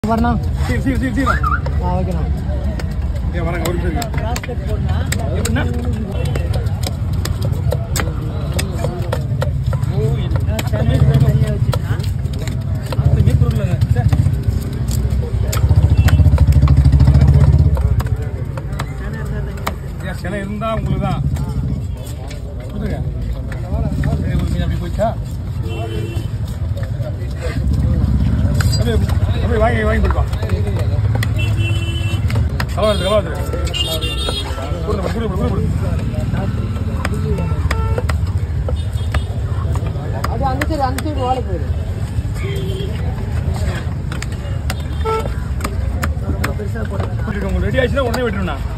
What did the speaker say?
வரணும் சீர் சீர் சீர் சீர் ஆ ஓகேண்ணா ஏன் வரேங்க ஒரு நிமிஷம் இருங்க. எப்படின்னா அப்படியே பொருளுங்க சே. ஏன் சினை இருந்தா உங்களுக்கு தான் கொடுத்துருங்க சரி, ஒரு மீன் அப்படி போயிடுச்சா அப்படியே அப்படியே வாங்கி வாங்கி கொடுப்பா கலவா கலவா கொடுங்க கொடுங்க கொடுங்க கொடுங்க அது அந்த சைடு அந்த சைடு ஓலை போயிரு ரொம்ப பெருசாக போடுங்க உங்களுக்கு ரெடி ஆயிடுச்சுன்னா உடனே விட்டுருண்ணா